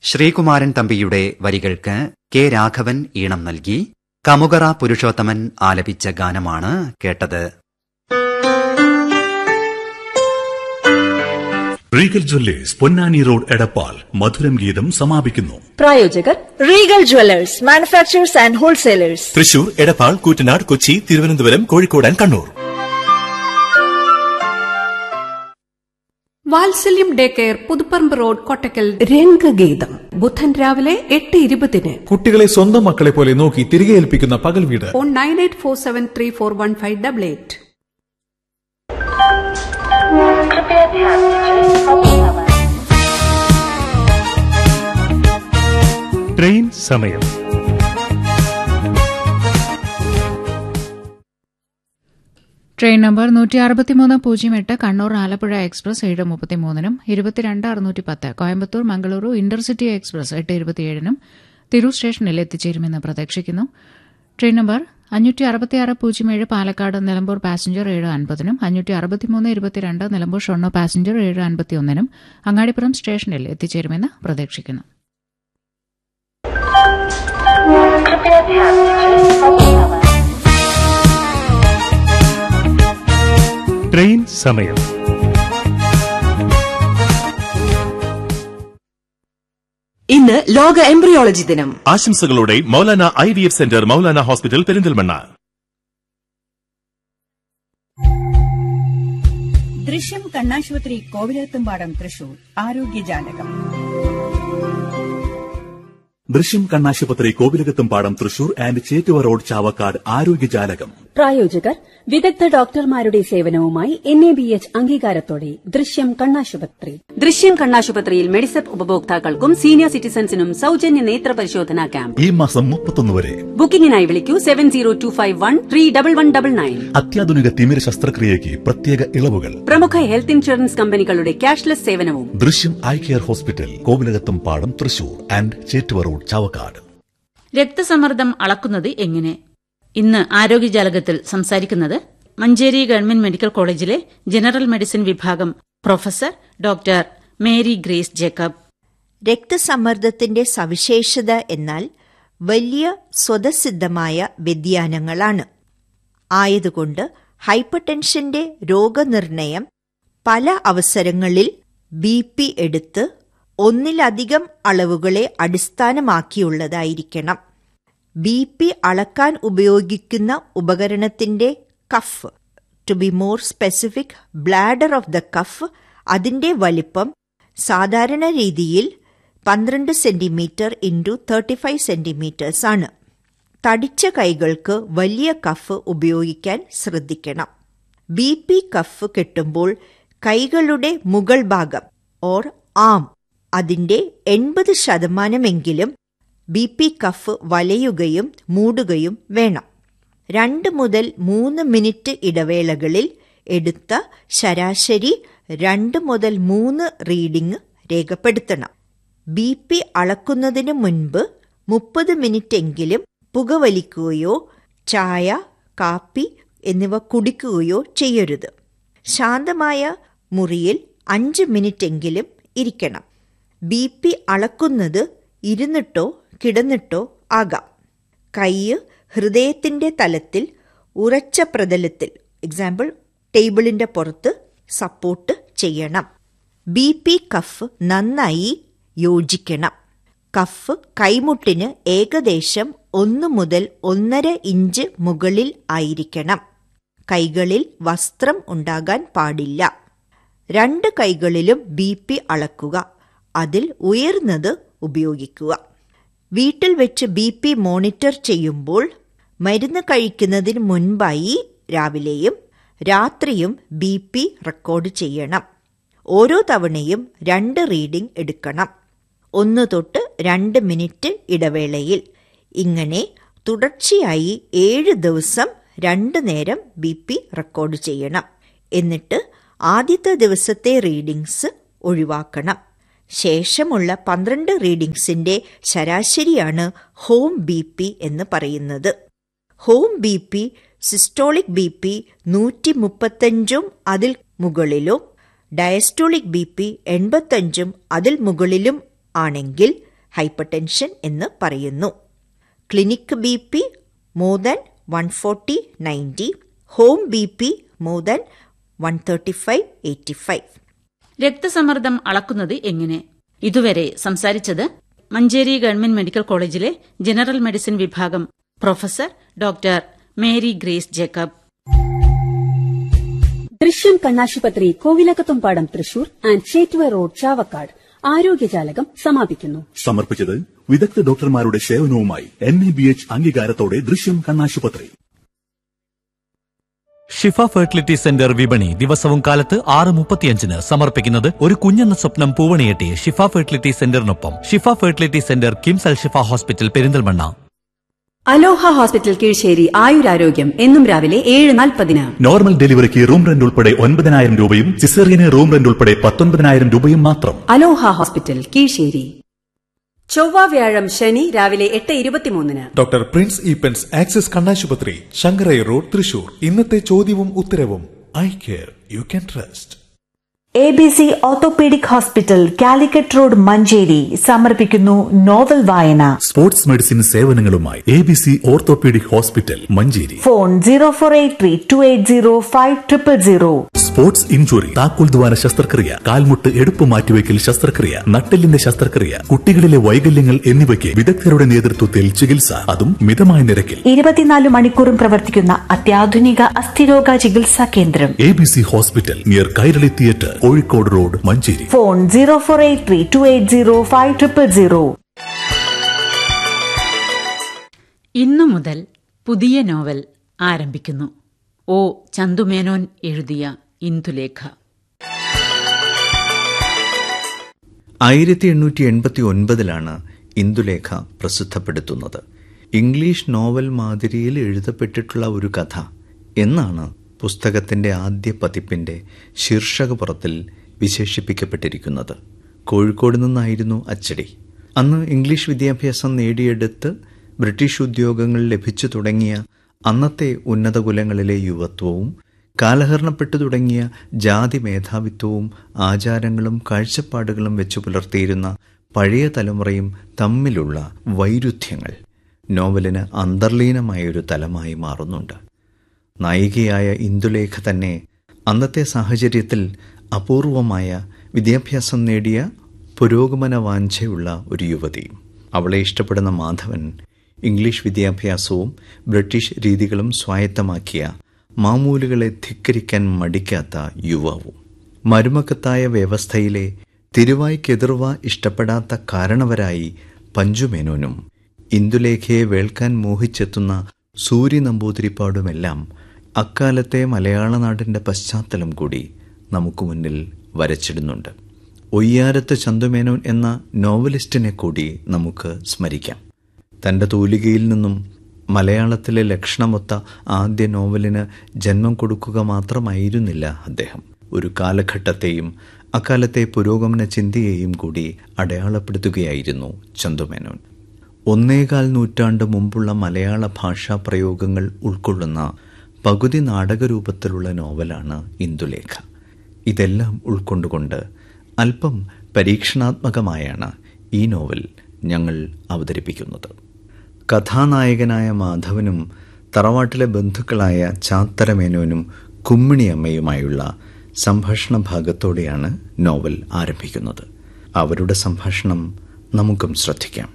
ശ്രീകുമാരൻ തമ്പിയുടെ വരികൾക്ക് കെ രാഘവൻ ഈണം നൽകി കമുകറ പുരുഷോത്തമൻ ആലപിച്ച ഗാനമാണ് കേട്ടത് Regal jewellers Ponnani road Edappal Madhuram Geetham സമാപിക്കുന്നു പ്രായോജകർ Regal jewellers manufacturers and wholesalers Thrissur Edappal Koottanad Kochi Thiruvananthapuram Kozhikode and Kannur Vatsalyam day care Puthuparamba road Kottakkal Rangageetham ബുധൻ രാവിലെ എട്ട് ഇരുപതിന് കുട്ടികളെ സ്വന്തം മക്കളെ പോലെ നോക്കി തിരികെ ഏൽപ്പിക്കുന്ന പകൽ വീട് phone nine eight four seven three four one five double eight train സമയം ട്രെയിൻ നമ്പർ നൂറ്റി അറുപത്തിമൂന്ന് പൂജ്യം എട്ട് കണ്ണൂർ ആലപ്പുഴ എക്സ്പ്രസ് ഏഴ് മുപ്പത്തിമൂന്നിനും ഇരുപത്തിരണ്ട് അറുന്നൂറ്റി പത്ത് കോയമ്പത്തൂർ മംഗളൂരു ഇന്റർസിറ്റി എക്സ്പ്രസ് എട്ട് ഇരുപത്തിയേഴിനും തിരൂർ സ്റ്റേഷനിൽ എത്തിച്ചേരുമെന്ന് പ്രതീക്ഷിക്കുന്നു ട്രെയിൻ നമ്പർ അഞ്ഞൂറ്റി അറുപത്തിയാറ് പൂജ്യം ഏഴ് പാലക്കാട് നിലമ്പൂർ പാസഞ്ചർ ഏഴ് അൻപതിനും അഞ്ഞൂറ്റി അറുപത്തിമൂന്ന് ഇരുപത്തിരണ്ട് നിലമ്പൂർ ഷൊർണൂർ പാസഞ്ചർ ഏഴ് അൻപത്തിയൊന്നിനും അങ്ങാടിപ്പുറം സ്റ്റേഷനിൽ എത്തിച്ചേരുമെന്ന് പ്രതീക്ഷിക്കുന്നു ട്രെയിൻ സമയം ഇന്ന് ലോക എംബ്രിയോളജി ദിനം ആശംസകളോടെ Maulana I V F centre Maulana hospital Perinthalmanna Drishyam കണ്ണാശുപത്രി കോവിലത്തുംപാടം തൃശൂർ ആരോഗ്യജാലകം ദൃശ്യം കണ്ണാശുപത്രി കോവിലകത്തും പാടം തൃശൂർ ആൻഡ് ചേറ്റുവ റോഡ് ചാവക്കാട് ആരോഗ്യജാലകം പ്രായോജകർ വിദഗ്ധ ഡോക്ടർമാരുടെ സേവനവുമായി എൻ എ ബി എച്ച് അംഗീകാരത്തോടെ ദൃശ്യം കണ്ണാശുപത്രി ദൃശ്യം കണ്ണാശുപത്രിയിൽ മെഡിസെപ്പ് ഉപഭോക്താക്കൾക്കും സീനിയർ സിറ്റിസൺസിനും സൗജന്യ നേത്ര പരിശോധനാ ക്യാമ്പ് ഈ മാസം മുപ്പത്തൊന്ന് വരെ ബുക്കിംഗിനായി വിളിക്കൂ seven zero two five one three double one double nine അത്യാധുനിക തിമിര ശസ്ത്രക്രിയയ്ക്ക് പ്രത്യേക ഇളവുകൾ പ്രമുഖ ഹെൽത്ത് ഇൻഷുറൻസ് കമ്പനികളുടെ ക്യാഷ്ലെസ് സേവനവും ദൃശ്യം eye care hospital Kovilakathum Padam Thrissur and Chettuva road Chavakkad രക്തസമ്മർദ്ദം അളക്കുന്നത് എങ്ങനെ ഇന്ന് ആരോഗ്യജാലകത്തിൽ സംസാരിക്കുന്നത് മഞ്ചേരി ഗവൺമെന്റ് മെഡിക്കൽ കോളേജിലെ ജനറൽ മെഡിസിൻ വിഭാഗം professor doctor Mary Grace Jacob രക്തസമ്മർദ്ദത്തിന്റെ സവിശേഷത എന്നാൽ വലിയ സ്വതസിദ്ധമായ വ്യതിയാനങ്ങളാണ് ആയതുകൊണ്ട് ഹൈപ്പർടെൻഷന്റെ രോഗനിർണയം പല അവസരങ്ങളിൽ ബി പി എടുത്ത് ഒന്നിലധികം അളവുകളെ അടിസ്ഥാനമാക്കിയുള്ളതായിരിക്കണം ബി പി അളക്കാൻ ഉപയോഗിക്കുന്ന ഉപകരണത്തിന്റെ cuff to be more specific bladder of the cuff അതിന്റെ വലിപ്പം സാധാരണ രീതിയിൽ പന്ത്രണ്ട് centimetre into thirty five centimetres ആണ് തടിച്ച കൈകൾക്ക് വലിയ കഫ് ഉപയോഗിക്കാൻ ശ്രദ്ധിക്കണം ബി പി കഫ് കെട്ടുമ്പോൾ കൈകളുടെ മുകൾ ഭാഗം ഓർ ആം അതിന്റെ എൺപത് ശതമാനമെങ്കിലും ബി പി കഫ് വലയുകയും മൂടുകയും വേണം രണ്ട് മുതൽ മൂന്ന് മിനിറ്റ് ഇടവേളകളിൽ എടുത്ത ശരാശരി രണ്ട് മുതൽ മൂന്ന് റീഡിംഗ് രേഖപ്പെടുത്തണം ബി പി അളക്കുന്നതിന് മുൻപ് മുപ്പത് മിനിറ്റെങ്കിലും പുകവലിക്കുകയോ ചായ കാപ്പി എന്നിവ കുടിക്കുകയോ ചെയ്യരുത് ശാന്തമായ മുറിയിൽ അഞ്ച് മിനിറ്റെങ്കിലും ഇരിക്കണം ബി പി അളക്കുന്നത് ഇരുന്നിട്ടോ കിടന്നിട്ടോ ആകാം കൈ ഹൃദയത്തിന്റെ തലത്തിൽ ഉറച്ച പ്രതലത്തിൽ എക്സാമ്പിൾ ടേബിളിന്റെ പുറത്ത് സപ്പോർട്ട് ചെയ്യണം ബി പി കഫ് നന്നായി യോജിക്കണം കഫ് കൈമുട്ടിന് ഏകദേശം ഒന്ന് മുതൽ ഒന്നര ഇഞ്ച് മുകളിൽ ആയിരിക്കണം കൈകളിൽ വസ്ത്രം ഉണ്ടാകാൻ പാടില്ല രണ്ട് കൈകളിലും ബി പി അളക്കുക അതിൽ ഉയർന്നത് ഉപയോഗിക്കുക വീട്ടിൽ വെച്ച് ബി പി മോണിറ്റർ ചെയ്യുമ്പോൾ മരുന്ന് കഴിക്കുന്നതിന് മുൻപായി രാവിലെയും രാത്രിയും ബി പി റെക്കോർഡ് ചെയ്യണം ഓരോ തവണയും രണ്ട് റീഡിംഗ് എടുക്കണം ഒന്ന് തൊട്ട് രണ്ട് മിനിറ്റ് ഇടവേളയിൽ ഇങ്ങനെ തുടർച്ചയായി ഏഴ് ദിവസം രണ്ട് നേരം ബി പി റെക്കോർഡ് ചെയ്യണം എന്നിട്ട് ആദ്യത്തെ ദിവസത്തെ റീഡിങ്സ് ഒഴിവാക്കണം ശേഷമുള്ള പന്ത്രണ്ട് റീഡിങ്സിന്റെ ശരാശരിയാണ് ഹോം ബി പി എന്ന് പറയുന്നത് home B P systolic B P നൂറ്റി മുപ്പത്തഞ്ചും അതിൽ മുകളിലും ഡയസ്റ്റോളിക് ബി പി എൺപത്തഞ്ചും അതിൽ മുകളിലും ആണെങ്കിൽ ഹൈപ്പർടെൻഷൻ എന്ന് പറയുന്നു clinic B P more than one forty ninety home B P more than one thirty five eighty five രക്തസമ്മർദ്ദം അളക്കുന്നത് എങ്ങനെ ഇതുവരെ സംസാരിച്ചത് മഞ്ചേരി ഗവൺമെന്റ് മെഡിക്കൽ കോളേജിലെ ജനറൽ മെഡിസിൻ വിഭാഗം professor doctor Mary Grace Jacob Drishyam കണ്ണാശുപത്രി കോവിലകത്തുംപാടം തൃശൂർ ആൻഡ് ചേറ്റുവ റോഡ് ചാവക്കാട് ആരോഗ്യജാലകം സമാപിക്കുന്നു സമർപ്പിച്ചത് വിദഗ്ധ ഡോക്ടർമാരുടെ സേവനവുമായി എൻ എ ബി എച്ച് അംഗീകാരത്തോടെ ദൃശ്യം കണ്ണാശുപത്രി ഷിഫ ഫെർട്ടിലിറ്റി സെന്റർ വിപണി ദിവസവും കാലത്ത് ആറ് മുപ്പത്തിയഞ്ചിന് സമർപ്പിക്കുന്നത് ഒരു കുഞ്ഞെന്ന സ്വപ്നം പൂവണിയെട്ടി ഷിഫ ഫെർട്ടിലിറ്റി സെന്ററിനൊപ്പം Shifa fertility centre KIMS Al Shifa hospital Perinthalmanna Aloha hospital Keezhissery Ayurarogyam എന്നും രാവിലെ ഏഴ് നാൽപ്പതിന് നോർമൽ ഡെലിവറിക്ക് റൂം റെന്റ് ഉൾപ്പെടെ ഒൻപതിനായിരം രൂപയും സിസേറിയന് റൂം റെന്റ് ഉൾപ്പെടെ പത്തൊൻപതിനായിരം രൂപയും മാത്രം അലോഹ ഹോസ്പിറ്റൽ കീഴ്ശ്ശേരി ചൊവ്വ വ്യാഴം ശനി രാവിലെ എട്ട് ഇരുപത്തിമൂന്നിന് ഡോക്ടർ പ്രിൻസ് ഈപ്പൻസ് ആക്സിസ് കണ്ണാശുപത്രി ശങ്കരൈ റോഡ് തൃശൂർ ഇന്നത്തെ ചോദ്യവും ഉത്തരവും eye care you can trust A B C orthopaedic hospital Calicut road Manjeri സമർപ്പിക്കുന്നു നോവൽ വായന സ്പോർട്സ് മെഡിസിൻ സേവനങ്ങളുമായി A B C orthopaedic hospital Manjeri phone zero four eight three two eight zero five triple zero sports injury താക്കോൽ ദ്വാര ശസ്ത്രക്രിയ കാൽമുട്ട് എടുപ്പ് മാറ്റിവെക്കൽ ശസ്ത്രക്രിയ നട്ടെല്ലിന്റെ ശസ്ത്രക്രിയ കുട്ടികളിലെ വൈകല്യങ്ങൾ എന്നിവയ്ക്ക് വിദഗ്ധരുടെ നേതൃത്വത്തിൽ ചികിത്സ അതും മിതമായ നിരക്കിൽ ഇരുപത്തിനാല് മണിക്കൂറും പ്രവർത്തിക്കുന്ന അത്യാധുനിക അസ്ഥിരോഗ ചികിത്സാ കേന്ദ്രം A B C hospital near Kairali theatre Kozhikode road Manjeri phone zero four eight three two eight zero five triple zero ഇന്നു മുതൽ പുതിയ നോവൽ ആരംഭിക്കുന്നു ഒ ചന്തുമേനോൻ എഴുതിയ ഇന്ദുലേഖ ആയിരത്തി എണ്ണൂറ്റി എൺപത്തി ഒൻപതിലാണ് ഇന്ദുലേഖ പ്രസിദ്ധപ്പെടുത്തുന്നത് ഇംഗ്ലീഷ് നോവൽ മാതിരിയിൽ എഴുതപ്പെട്ടിട്ടുള്ള ഒരു കഥ എന്നാണ് പുസ്തകത്തിന്റെ ആദ്യ പതിപ്പിന്റെ ശീർഷകപുറത്തിൽ വിശേഷിപ്പിക്കപ്പെട്ടിരിക്കുന്നത് കോഴിക്കോട് നിന്നായിരുന്നു അച്ചടി അന്ന് ഇംഗ്ലീഷ് വിദ്യാഭ്യാസം നേടിയെടുത്ത് ബ്രിട്ടീഷ് ഉദ്യോഗങ്ങൾ ലഭിച്ചു തുടങ്ങിയ അന്നത്തെ ഉന്നത കുലങ്ങളിലെ യുവത്വവും കാലഹരണപ്പെട്ടു തുടങ്ങിയ ജാതി മേധാവിത്വവും ആചാരങ്ങളും കാഴ്ചപ്പാടുകളും വെച്ചു പുലർത്തിയിരുന്ന പഴയ തലമുറയും തമ്മിലുള്ള വൈരുദ്ധ്യങ്ങൾ നോവലിന് അന്തർലീനമായൊരു തലമായി മാറുന്നുണ്ട് നായികയായ ഇന്ദുലേഖ തന്നെ അന്നത്തെ സാഹചര്യത്തിൽ അപൂർവമായ വിദ്യാഭ്യാസം നേടിയ പുരോഗമന വാഞ്ചയുള്ള ഒരു യുവതി അവളെ ഇഷ്ടപ്പെടുന്ന മാധവൻ ഇംഗ്ലീഷ് വിദ്യാഭ്യാസവും ബ്രിട്ടീഷ് രീതികളും സ്വായത്തമാക്കിയ മാമൂലുകളെ ധിക്കരിക്കാൻ മടിക്കാത്ത യുവാവും മരുമക്കത്തായ വ്യവസ്ഥയിലെ തിരുവായ്ക്കെതിർവ ഇഷ്ടപ്പെടാത്ത കാരണവരായി പഞ്ചുമേനോനും ഇന്ദുലേഖയെ വേൾക്കാൻ മോഹിച്ചെത്തുന്ന സൂര്യ നമ്പൂതിരിപ്പാടുമെല്ലാം അക്കാലത്തെ മലയാള നാടിൻ്റെ പശ്ചാത്തലം കൂടി നമുക്ക് മുന്നിൽ വരച്ചിടുന്നുണ്ട് ഒയ്യാരത്ത് ചന്തുമേനോൻ എന്ന നോവലിസ്റ്റിനെ കൂടി നമുക്ക് സ്മരിക്കാം തൻ്റെ തൂലികയിൽ നിന്നും മലയാളത്തിലെ ലക്ഷണമൊത്ത ആദ്യ നോവലിന് ജന്മം കൊടുക്കുക മാത്രമായിരുന്നില്ല അദ്ദേഹം ഒരു കാലഘട്ടത്തെയും അക്കാലത്തെ പുരോഗമന ചിന്തയെയും കൂടി അടയാളപ്പെടുത്തുകയായിരുന്നു ചന്തുമേനോൻ ഒന്നേകാൽ നൂറ്റാണ്ട് മുമ്പുള്ള മലയാള ഭാഷാ പ്രയോഗങ്ങൾ ഉൾക്കൊള്ളുന്ന പകുതി നാടകരൂപത്തിലുള്ള നോവലാണ് ഇന്ദുലേഖ ഇതെല്ലാം ഉൾക്കൊണ്ടുകൊണ്ട് അല്പം പരീക്ഷണാത്മകമായാണ് ഈ നോവൽ ഞങ്ങൾ അവതരിപ്പിക്കുന്നത് കഥാനായകനായ മാധവനും തറവാട്ടിലെ ബന്ധുക്കളായ ചാത്തരമേനോനും കുമ്മിണിയമ്മയുമായുള്ള സംഭാഷണ ഭാഗത്തോടെയാണ് നോവൽ ആരംഭിക്കുന്നത് അവരുടെ സംഭാഷണം നമുക്കും ശ്രദ്ധിക്കാം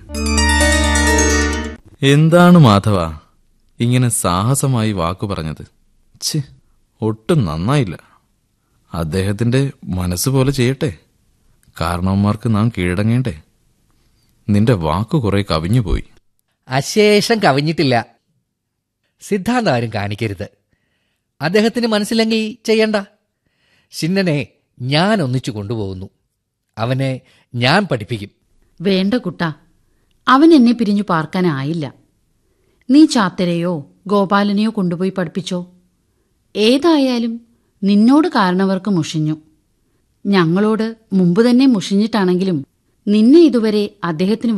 എന്താണ് മാധവ ഇങ്ങനെ സാഹസമായി വാക്കു പറഞ്ഞത് ഛ് ഒട്ടും നന്നായില്ല അദ്ദേഹത്തിന്റെ മനസ്സ് പോലെ ചെയ്യട്ടെ കാരണവന്മാർക്ക് നാം കീഴടങ്ങേണ്ടേ നിന്റെ വാക്കു കുറെ കവിഞ്ഞുപോയി അശേഷം കവിഞ്ഞിട്ടില്ല സിദ്ധാന്തം ആരും കാണിക്കരുത് അദ്ദേഹത്തിന് മനസ്സിലെങ്കിൽ ചെയ്യണ്ട ചിന്നനെ ഞാൻ ഒന്നിച്ചു കൊണ്ടുപോകുന്നു അവനെ ഞാൻ പഠിപ്പിക്കും വേണ്ട കുട്ട അവൻ എന്നെ പിരിഞ്ഞു പാർക്കാനായില്ല നീ ചാത്തരെയോ ഗോപാലനെയോ കൊണ്ടുപോയി പഠിപ്പിച്ചോ ഏതായാലും നിന്നോട് കാരണവർക്ക് മുഷിഞ്ഞു ഞങ്ങളോട് മുമ്പ് തന്നെ മുഷിഞ്ഞിട്ടാണെങ്കിലും നിന്നെ ഇതുവരെ അദ്ദേഹത്തിന്